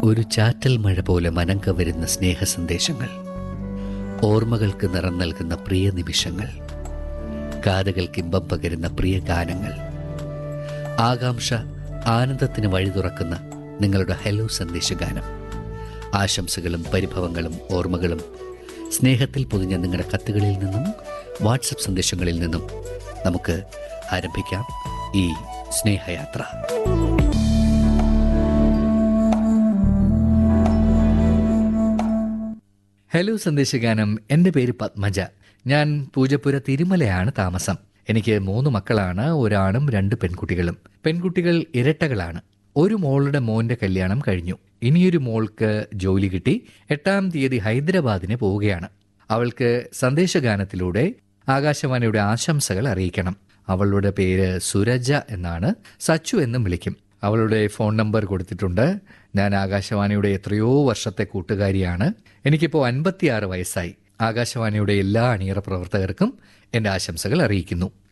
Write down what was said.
ഒരു ചാറ്റൽ മഴ പോലെ മനം കവരുന്ന സ്നേഹ സന്ദേശങ്ങൾ ഓർമ്മകൾക്ക് നിറം നൽകുന്ന പ്രിയ നിമിഷങ്ങൾ കാതുകൾക്ക് ഇമ്പം പകരുന്ന പ്രിയ ഗാനങ്ങൾ ആകാംക്ഷ ആനന്ദത്തിന് വഴി തുറക്കുന്ന നിങ്ങളുടെ ഹലോ സന്ദേശഗാനം ആശംസകളും പരിഭവങ്ങളും ഓർമ്മകളും സ്നേഹത്തിൽ പൊതിഞ്ഞ നിങ്ങളുടെ കത്തുകളിൽ നിന്നും വാട്സപ്പ് സന്ദേശങ്ങളിൽ നിന്നും നമുക്ക് ആരംഭിക്കാം ഈ സ്നേഹയാത്ര ഹലോ സന്ദേശഗാനം എൻ്റെ പേര് പത്മജ ഞാൻ പൂജപ്പുര തിരുമലയാണ് താമസം എനിക്ക് മൂന്ന് മക്കളാണ് ഒരാണും രണ്ട് പെൺകുട്ടികളും പെൺകുട്ടികൾ ഇരട്ടകളാണ് ഒരു മോളുടെ മോന്റെ കല്യാണം കഴിഞ്ഞു ഇനിയൊരു മോൾക്ക് ജോലി കിട്ടി എട്ടാം തീയതി ഹൈദരാബാദിന് പോവുകയാണ് അവൾക്ക് സന്ദേശഗാനത്തിലൂടെ ആകാശവാണിയുടെ ആശംസകൾ അറിയിക്കണം അവളുടെ പേര് സുരജ എന്നാണ് സച്ചു എന്നും വിളിക്കും അവളുടെ ഫോൺ നമ്പർ കൊടുത്തിട്ടുണ്ട് ഞാൻ ആകാശവാണിയുടെ എത്രയോ വർഷത്തെ കൂട്ടുകാരിയാണ് എനിക്കിപ്പോൾ അൻപത്തിയാറ് വയസ്സായി ആകാശവാണിയുടെ എല്ലാ അണിയറ പ്രവർത്തകർക്കും എൻ്റെ ആശംസകൾ അറിയിക്കുന്നു